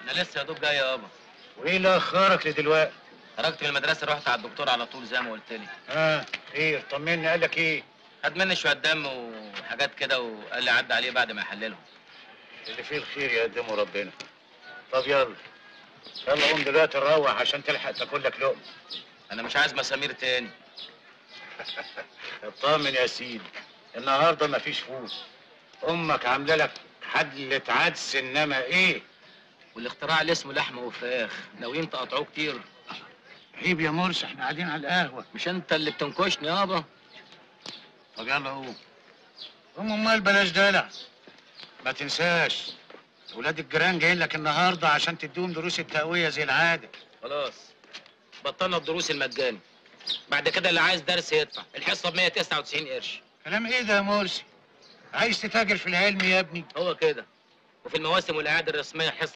انا لسه يا دوب جاي يابا وايه اللي اخرك لدلوقتي خرجت من المدرسه رحت على الدكتور على طول زي ما قلت لي ها خير طمني قال لك ايه خد مني شويه دم وحاجات كده وقال لي عدى عليه بعد ما يحللهم اللي فيه الخير يقدمه ربنا طب يلا يلا قوم دلوقتي نروح عشان تلحق تاكل لك لقمه انا مش عايز مسامير تاني اطمن يا سيدي النهارده مفيش فول امك عامله لك حلة عدس انما ايه والاختراع اللي اسمه لحمه وفراخ ناويين تقطعوه كتير عيب يا مرسي احنا قاعدين على القهوه مش انت اللي بتنكشني يابا طب يلا قوم قوم امال بلاش دلع ما تنساش ولاد الجيران جايين لك النهارده عشان تديهم دروس التقويه زي العاده خلاص بطلنا الدروس المجاني بعد كده اللي عايز درس يدفع الحصه ب 199 قرش كلام ايه ده يا مرسي عايز تتاجر في العلم يا ابني هو كده وفي المواسم والاعياد الرسميه حصه